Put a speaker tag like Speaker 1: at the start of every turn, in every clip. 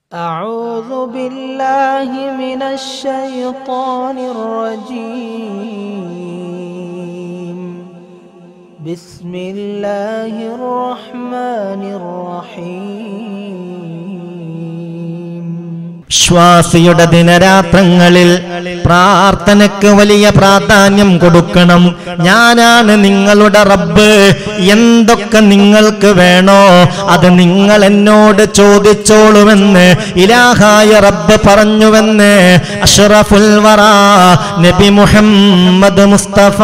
Speaker 1: أعوذ بالله من الشيطان الرجيم بسم الله الرحمن الرحيم
Speaker 2: ശ്വാസിയുടെ ദിനരാത്രങ്ങളിൽ പ്രാർത്ഥനയ്ക്ക് വലിയ പ്രാധാന്യം കൊടുക്കണം ഞാനാണ് നിങ്ങളുടെ റബ്ബ് എന്തൊക്കെ നിങ്ങൾക്ക് വേണോ അത് നിങ്ങൾ എന്നോട് ചോദിച്ചോളുമെന്ന് ഇലാഹായ റബ്ബ് പറഞ്ഞുവെന്ന് അഷ്റഫുൽ വറ നബി മുഹമ്മദ് മുസ്തഫ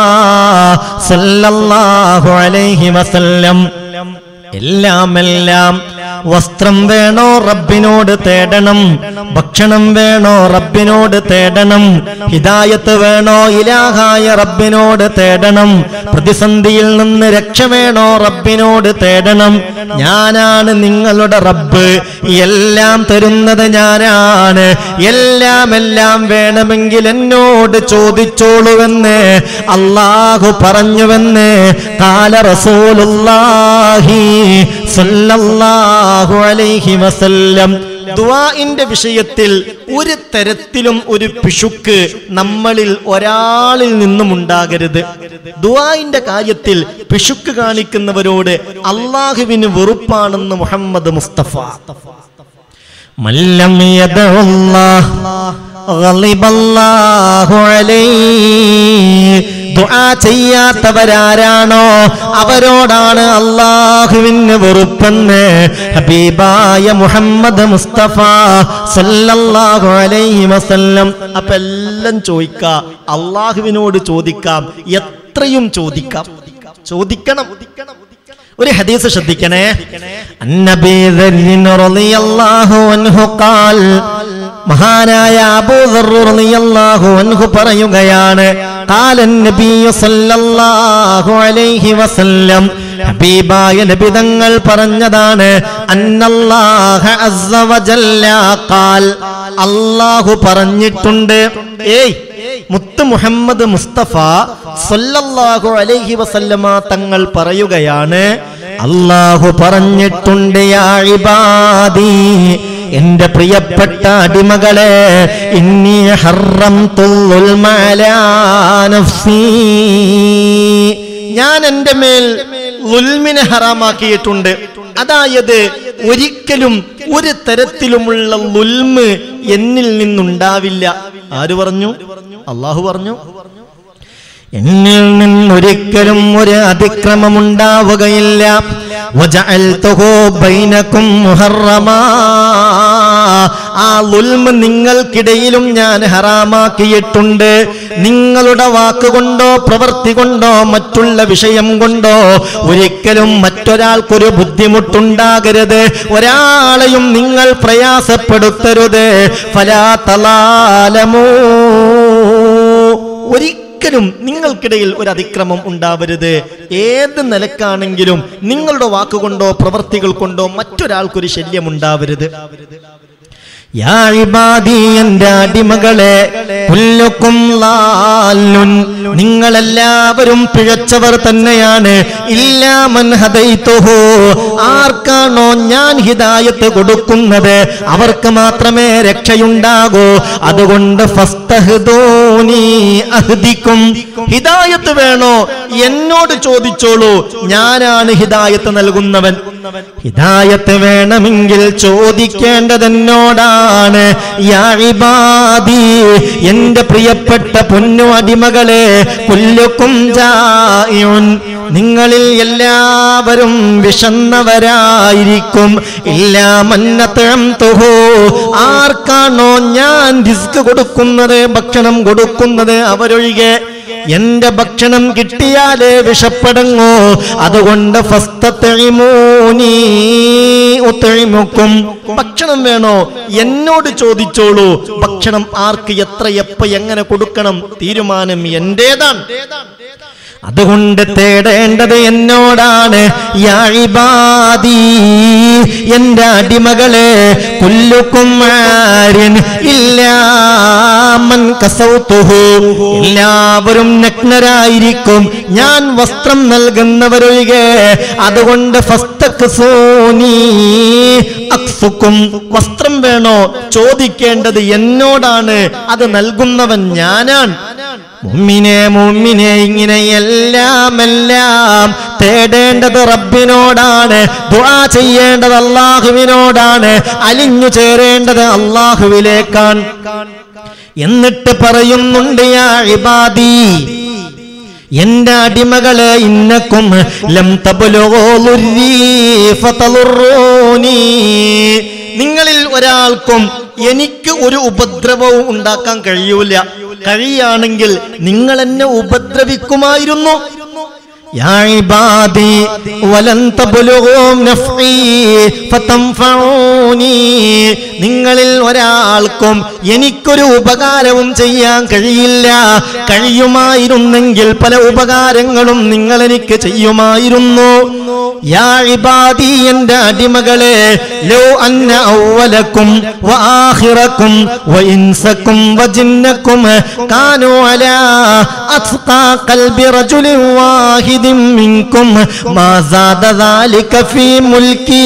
Speaker 2: സല്ലല്ലാഹു അലൈഹി വസല്ലം എല്ലാം എല്ലാം വസ്ത്രം വേണോ റബ്ബിനോട് തേടണം ഭക്ഷണം വേണോ റബ്ബിനോട് തേടണം ഹിദായത്ത് വേണോ ഇലാഹായ റബ്ബിനോട് തേടണം പ്രതിസന്ധിയിൽ നിന്ന് രക്ഷ വേണോ റബ്ബിനോട് തേടണം ഞാനാണ് നിങ്ങളുടെ റബ്ബ് എല്ലാം തരുന്നത് ഞാനാണ് എല്ലാം എല്ലാം വേണമെങ്കിൽ എന്നോട് ചോദിച്ചോളുവെന്ന് അള്ളാഹു പറഞ്ഞുവെന്ന് കാല റസൂലുള്ളാഹി സല്ലല്ലാഹു അലൈഹി വസല്ലം ദുആഇന്റെ വിഷയത്തിൽ ഒരു തരത്തിലും ഒരു പിശുക്ക് നമ്മളിൽ ഒരാളിൽ നിന്നും ഉണ്ടാകരുത് ദുആഇന്റെ കാര്യത്തിൽ പിശുക്ക് കാണിക്കുന്നവരോട് അള്ളാഹുവിന് വെറുപ്പാണെന്ന് മുഹമ്മദ് മുസ്തഫ മല്ലം യദഉല്ലാഹ് ഗളിബല്ലാഹു അലൈഹി ദുആ ചെയ്യാത്തവരാരാണോ അവരോടാണ് അള്ളാഹുവിന് വെറുപ്പെന്ന് ഹബീബായ മുഹമ്മദ് മുസ്തഫ സല്ലല്ലാഹു അലൈഹി വസല്ലം അപ്പൊ എല്ലാം ചോദിക്കാം അള്ളാഹുവിനോട് ചോദിക്കാം എത്രയും ചോദിക്കാം ചോദിക്കണം ഒരു ഹദീസ് ശ്രദ്ധിക്കണേ അന്നബി ദർരിൻ റളിയല്ലാഹു അൻഹു ഖാൽ മഹാനായ അബൂ ദർർ റളിയല്ലാഹു അൻഹു പറയുകയാണ് ഖാല നബി സല്ലല്ലാഹു അലൈഹി വസല്ലം ഹബീബായ നബി തങ്ങൾ പറഞ്ഞതാണ് അന്നല്ലാഹ അസ്സ വജല്ല ഖാൽ അല്ലാഹു പറഞ്ഞിട്ടുണ്ട് ഏയ് മുത്ത് മുഹമ്മദ് മുസ്തഫ സല്ലല്ലാഹു അലൈഹി വസല്ലമ തങ്ങൾ പറയുകയാണ് അള്ളാഹു പറഞ്ഞിട്ടുണ്ട് യാ ഇബാദി എന്റെ പ്രിയപ്പെട്ട അടിമകളെ ഇന്നി ഹറം ഞാൻ എന്റെ മേൽ ലുൽമിനെ ഹറാമാക്കിയിട്ടുണ്ട് അതായത് ഒരിക്കലും ഒരു തരത്തിലുമുള്ള ലുൽമ് എന്നിൽ നിന്നുണ്ടാവില്ല ആര് പറഞ്ഞു അള്ളാഹു പറഞ്ഞു എന്നിൽ നിന്നൊരിക്കലും ഒരു അതിക്രമം ഉണ്ടാവുകയില്ല വജഅൽതുഹു ബൈനകും മുഹറമാ ആ ലുൽമ നിങ്ങൾക്കിടയിലും ഞാൻ ഹറാമാക്കിയിട്ടുണ്ട് നിങ്ങളുടെ വാക്കുകൊണ്ടോ പ്രവൃത്തി കൊണ്ടോ മറ്റുള്ള വിഷയം കൊണ്ടോ ഒരിക്കലും മറ്റൊരാൾക്കൊരു ബുദ്ധിമുട്ടുണ്ടാകരുത് ഒരാളെയും നിങ്ങൾ പ്രയാസപ്പെടുത്തരുത് ഫലാ തലാലമോ ഒരിക്കലും നിങ്ങൾക്കിടയിൽ ഒരു അതിക്രമം ഉണ്ടാവരുത് ഏത് നിലക്കാണെങ്കിലും നിങ്ങളുടെ വാക്കുകൊണ്ടോ പ്രവൃത്തികൾ കൊണ്ടോ മറ്റൊരാൾക്കൊരു ശല്യം ഉണ്ടാവരുത് യാ ഇബാദി എന്റെ അടിമകളെ കുല്ലുക്കും ലാലുൻ നിങ്ങളെല്ലാവരും പിഴച്ചവർ തന്നെയാണ് ഇല്ലാമൻ ഹദൈതുഹു ആർക്കാണോ ഞാൻ ഹിദായത്ത് കൊടുക്കുന്നത് അവർക്ക് മാത്രമേ രക്ഷയുണ്ടാകൂ അതുകൊണ്ട് ഫസ്തഹ്ദൂനി അഹ്ദിക്കും ഹിദായത്ത് വേണോ എന്നോട് ചോദിച്ചോളൂ ഞാനാണ് ഹിദായത്ത് നൽകുന്നവൻ ഹിദായത്ത് വേണമെങ്കിൽ ചോദിക്കേണ്ടത് എന്നോടാണ് യാ ഇബാദി എന്റെ പ്രിയപ്പെട്ട പൊന്നു അടിമകളെ കുല്ലുക്കും ജായുൻ നിങ്ങളിൽ എല്ലാവരും വിഷന്നവരായിരിക്കും ഇല്ലാ മന്നത്തം തുഹു ആർക്കാണോ ഞാൻ റിസ്ക് കൊടുക്കുന്നത് ഭക്ഷണം കൊടുക്കുന്നത് അവരൊഴികെ എന്റെ ഭക്ഷണം കിട്ടിയാലേ വിഷപ്പടങ്ങോ അതുകൊണ്ട് ഫസ്തത്തെളിമൂനി ഒത്തെളിമുക്കും ഭക്ഷണം വേണോ എന്നോട് ചോദിച്ചോളൂ ഭക്ഷണം ആർക്ക് എത്ര എപ്പ എങ്ങനെ കൊടുക്കണം തീരുമാനം എന്റേതാണ് അതുകൊണ്ട് തേടേണ്ടത് എന്നോടാണ് യാ ഇബാദി എന്റെ അടിമകളെ കുല്ലുക്കും ആര്യൻ ഇല്ലാമൻ കസൗത്തുഹു എല്ലാവരും നഗ്നരായിരിക്കും ഞാൻ വസ്ത്രം നൽകുന്നവരൊഴികെ അതുകൊണ്ട് ഫസ്തക് സോനി അക്സുക്കും വസ്ത്രം വേണോ ചോദിക്കേണ്ടത് എന്നോടാണ് അത് നൽകുന്നവൻ ഞാനാണ് മുമ്മിനെ മുമ്മിനെ ഇങ്ങനെ എല്ലാം എല്ലാം തേടേണ്ടത് റബ്ബിനോടാണ് ദുആ ചെയ്യേണ്ടത് അള്ളാഹുവിനോടാണ് അലിഞ്ഞു ചേരേണ്ടത് അള്ളാഹുവിലേക്കാണ് എന്നിട്ട് പറയുന്നുണ്ട് യാ ഇബാദി എന്റെ അടിമകളെ ഇന്നക്കും ലം തബ്ലുഗൂ ളുർരീ ഫതളുറൂനി നിങ്ങളിൽ ഒരാൾക്കും എനിക്ക് ഒരു ഉപദ്രവവും ഉണ്ടാക്കാൻ കഴിയൂല കഴിയാണെങ്കിൽ നിങ്ങൾ എന്നെ ഉപദ്രവിക്കുമായിരുന്നു يا عبادي ولن تبلغوا نفعي فتنفعوني നിങ്ങളിൽ ഒരാൾക്കും എനിക്കൊരു ഉപകാരവും ചെയ്യാൻ കഴിയില്ല കഴിയുമായിരുന്നെങ്കിൽ പല ഉപകാരങ്ങളും നിങ്ങൾ എനിക്ക് ചെയ്യുമായിരുന്നു യാ ഇബാദി എന്റെ അടിമകളെ ലോ അന്ന ഔവലക്കും വആഖിറക്കും വഇൻസക്കും വജിന്നക്കും കാനു അലാ അത്ഖാ ഖൽബി റജുലിൻ വാഹിദിൻ മിൻകും മാ സാദ ദാലിക ഫീ മുൽക്കി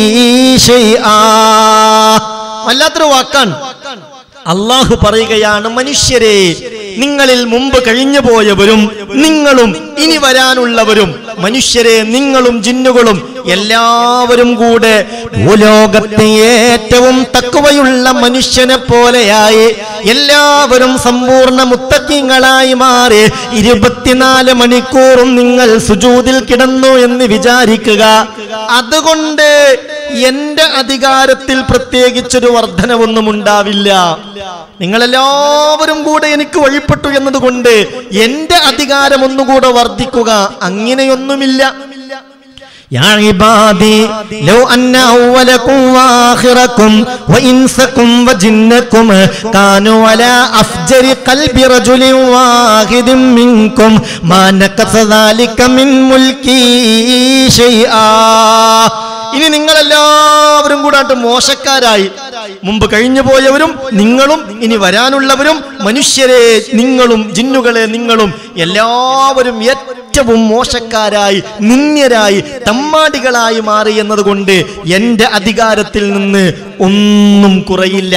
Speaker 2: ഷൈആ വല്ലാത്തൊരു വാക്കാണ് അള്ളാഹു പറയുകയാണ് മനുഷ്യരെ നിങ്ങളിൽ മുമ്പ് കഴിഞ്ഞു പോയവരും നിങ്ങളും ഇനി വരാനുള്ളവരും മനുഷ്യരെ നിങ്ങളും ജിന്നുകളും എല്ലാവരും കൂടെ ഭൂലോകത്തെ ഏറ്റവും തക്കുവയുള്ള മനുഷ്യനെ പോലെയായി എല്ലാവരും സമ്പൂർണ്ണ മുത്തക്കിങ്ങളായി മാറി ഇരുപത്തിനാല് മണിക്കൂറും നിങ്ങൾ സുജൂതിൽ കിടന്നു എന്ന് വിചാരിക്കുക അതുകൊണ്ട് എന്റെ അധികാരത്തിൽ പ്രത്യേകിച്ചൊരു വർധനവൊന്നും ഉണ്ടാവില്ല നിങ്ങളെല്ലാവരും കൂടെ എനിക്ക് വഴിപ്പെട്ടു എന്നതുകൊണ്ട് എന്റെ അധികാരം ഒന്നുകൂടെ വർദ്ധിക്കുക അങ്ങനെയൊന്നുമില്ല يا عبادي لو أن أولكم وآخركم وإنسكم وجنكم كانوا على أفجر قلب رجل واحد منكم ما نكث ذلك من ملكي شيئا ഇനി നിങ്ങളെല്ലാവരും കൂടാട്ട് മോശക്കാരായി മുമ്പ് കഴിഞ്ഞു പോയവരും നിങ്ങളും ഇനി വരാനുള്ളവരും മനുഷ്യരെ നിങ്ങളും ജിന്നുകളെ നിങ്ങളും എല്ലാവരും ഏറ്റവും മോശക്കാരായി നിന്ദ്യരായി തമ്മാടികളായി മാറി എന്നതുകൊണ്ട് എന്റെ അധികാരത്തിൽ നിന്ന് ഒന്നും കുറയില്ല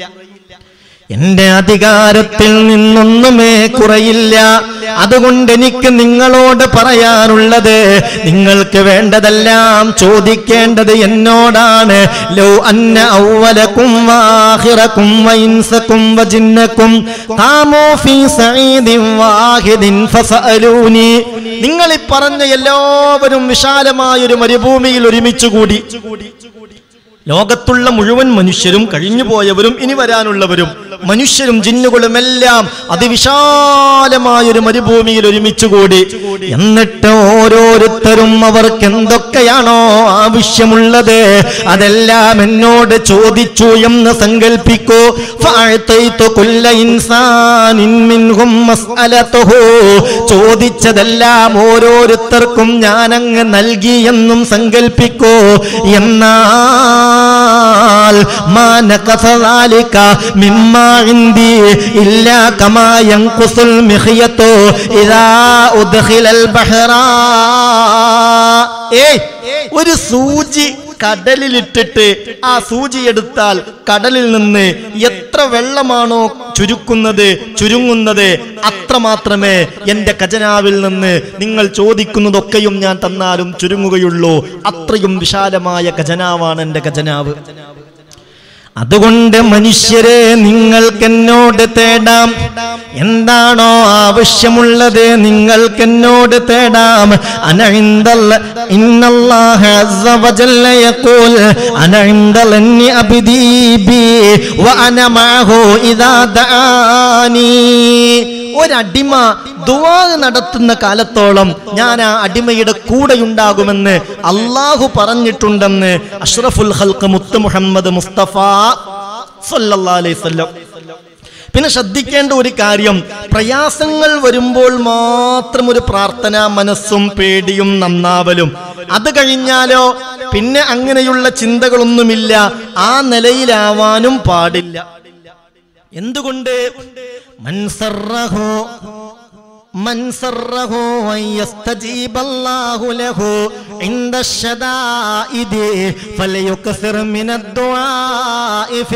Speaker 2: എന്റെ അധികാരത്തിൽ നിന്നൊന്നുമേ കുറയില്ല അതുകൊണ്ട് എനിക്ക് നിങ്ങളോട് പറയാനുള്ളത് നിങ്ങൾക്ക് വേണ്ടതെല്ലാം ചോദിക്കേണ്ടത് എന്നോടാണ് ലോ അന്ന ഔവലക്കും വാഹിറക്കും വൈൻസക്കും വജിന്നക്കും കാമോ ഫീ സഈദിൻ വാഹിദിൻ ഫസഅലൂനി നിങ്ങൾ ഈ പറഞ്ഞ എല്ലാവരും വിശാലമായൊരു മരുഭൂമിയിൽ ഒരുമിച്ച് കൂടി ലോകത്തുള്ള മുഴുവൻ മനുഷ്യരും കഴിഞ്ഞു പോയവരും ഇനി വരാനുള്ളവരും മനുഷ്യരും ജിന്നുകളും എല്ലാം അതിവിശാലമായൊരു മരുഭൂമിയിൽ ഒരുമിച്ച് കൂടി എന്നിട്ട് ഓരോരുത്തരും അവർക്ക് എന്തൊക്കെയാണോ ആവശ്യമുള്ളത് അതെല്ലാം എന്നോട് ചോദിച്ചു എന്ന് സങ്കൽപ്പിക്കൂ ഫഅഅതൈതു കുല്ല ഇൻസാനിൻ മിൻഹും മസ്അലതുഹു ചോദിച്ചതെല്ലാം ഓരോരുത്തർക്കും ഞാൻ അങ്ങ് നൽകി എന്നും സങ്കൽപ്പിക്കൂ എന്നാൽ മാ നഖസ ذلك മിമ്മാ ഇൻദി ഇല്ലാ കമാ യൻഖുസുൽ മിഖ്യതു ഇദാ ഉദ്ഖിലൽ ബഹ്റ ഏയ് ഒരു സൂചി കടലിലിട്ടിട്ട് ആ സൂചി എടുത്താൽ കടലിൽ നിന്ന് എത്ര വെള്ളമാണോ ചുരുക്കുന്നത് ചുരുങ്ങുന്നത് അത്ര മാത്രമേ എന്റെ ഖജനാവിൽ നിന്ന് നിങ്ങൾ ചോദിക്കുന്നതൊക്കെയും ഞാൻ തന്നാലും ചുരുങ്ങുകയുള്ളൂ അത്രയും വിശാലമായ ഖജനാവാണ് എന്റെ ഖജനാവ് അതുകൊണ്ട് മനുഷ്യരെ നിങ്ങൾക്കെന്നോട് തേടാം എന്താണോ ആവശ്യമുള്ളത് നിങ്ങൾക്കെന്നോട് തേടാം അനഇന്ദല്ല ഇന്നല്ലാഹ അസ്സ വജല്ല യഖൂൽ അനഇന്ദലന്നി അബ്ദീ ബി വഅന മഅഹു ഇദാ ദആനി ഒരടിമ ദുആ നടത്തുന്ന കാലത്തോളം ഞാൻ ആ അടിമയുടെ കൂടെയുണ്ടാകുമെന്ന് അള്ളാഹു പറഞ്ഞിട്ടുണ്ടെന്ന് അഷ്റഫുൽ ഹൽക്ക് മുത്ത് മുഹമ്മദ് മുസ്തഫ സല്ലല്ലാഹു അലൈഹി വസല്ലം പിന്നെ ശ്രദ്ധിക്കേണ്ട ഒരു കാര്യം പ്രയാസങ്ങൾ വരുമ്പോൾ മാത്രം ഒരു പ്രാർത്ഥന മനസ്സും പേടിയും നന്നാവലും അത് കഴിഞ്ഞാലോ പിന്നെ അങ്ങനെയുള്ള ചിന്തകളൊന്നുമില്ല ആ നിലയിലാവാനും പാടില്ല എന്തുകൊണ്ട് മൻസറഹു من سره أن يستجيب الله له عند الشدائد فليكثر من الدعاء في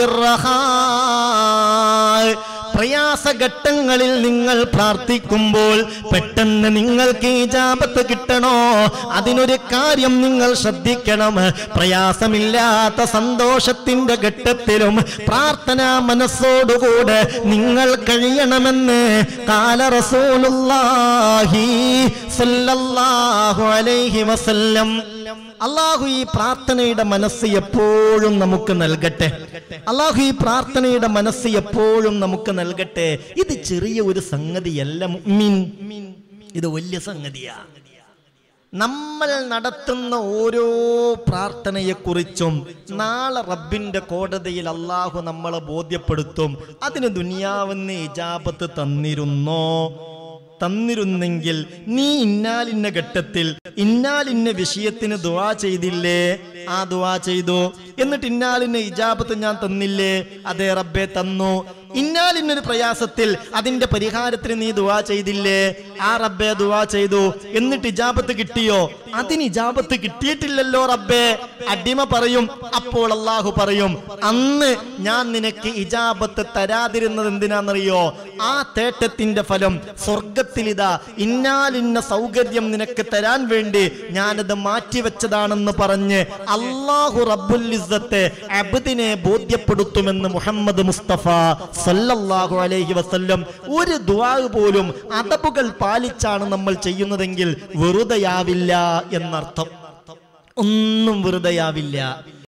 Speaker 2: الرخاء പ്രയാസഘട്ടങ്ങളിൽ നിങ്ങൾ പ്രാർത്ഥിക്കുമ്പോൾ പെട്ടെന്ന് നിങ്ങൾക്ക് ഇജാബത്ത് കിട്ടണോ അതിനൊരു കാര്യം നിങ്ങൾ ശ്രദ്ധിക്കണം പ്രയാസമില്ലാത്ത സന്തോഷത്തിന്റെ ഘട്ടത്തിലും പ്രാർത്ഥനാ മനസ്സോടുകൂടെ നിങ്ങൾ കഴിയണമെന്ന് കാല റസൂലുള്ളാഹി സല്ലല്ലാഹു അലൈഹി വസല്ലം അള്ളാഹു ഈ പ്രാർത്ഥനയുടെ മനസ്സ് എപ്പോഴും നമുക്ക് നൽകട്ടെ അള്ളാഹു ഈ പ്രാർത്ഥനയുടെ മനസ്സ് എപ്പോഴും നമുക്ക് നൽകട്ടെ ഇത് ചെറിയ ഒരു സംഗതിയല്ല മുഅ്മിൻ ഇത് വലിയ സംഗതിയാ നമ്മൾ നടത്തുന്ന ഓരോ പ്രാർത്ഥനയെക്കുറിച്ചും നാളെ റബ്ബിന്റെ കോടതിയിൽ അള്ളാഹു നമ്മളെ ബോധ്യപ്പെടുത്തും അതിന് ദുനിയാവെന്ന് ഇജാബത്ത് തന്നിരുന്നോ തന്നിരുന്നെങ്കിൽ നീ ഇന്നാലിന്ന ഘട്ടത്തിൽ ഇന്നാലിന്ന വിഷയത്തിന് ദുവാ ചെയ്തില്ലേ ആ ദുവാ ചെയ്തു എന്നിട്ട് ഇന്നാലിന്ന ഇജാബത്ത് ഞാൻ തന്നില്ലേ അതേ റബ്ബെ തന്നു ഇന്നാലിന്നൊരു പ്രയാസത്തിൽ അതിന്റെ പരിഹാരത്തിന് നീ ദുവാ ചെയ്തില്ലേ ആ റബ്ബെ ദുവാ ചെയ്തു എന്നിട്ട് ഇജാബത്ത് കിട്ടിയോ അതിന് ഇജാബത്ത് കിട്ടിയിട്ടില്ലല്ലോ റബ്ബെ അടിമ പറയും അപ്പോൾ അള്ളാഹു പറയും അന്ന് ഞാൻ നിനക്ക് ഇജാബത്ത് തരാതിരുന്നത് എന്തിനാണെന്നറിയോ ആ തേട്ടത്തിന്റെ ഫലം സ്വർഗത്തിലിതാ ഇന്നാലിന്ന സൗകര്യം നിനക്ക് തരാൻ വേണ്ടി ഞാനത് മാറ്റിവെച്ചതാണെന്ന് പറഞ്ഞ് അള്ളാഹു റബ്ബുൽ ഇസ്സത്തെ അബ്ദിനെ ബോധ്യപ്പെടുത്തുമെന്ന് മുഹമ്മദ് മുസ്തഫ സല്ലല്ലാഹു അലൈഹി വസല്ലം ഒരു ദുആ പോലും അതബുകൾ പാലിച്ചാണ് നമ്മൾ ചെയ്യുന്നതെങ്കിൽ വെറുതെയാവില്ല എന്നർത്ഥം ഒന്നും വെറുതെയാവില്ല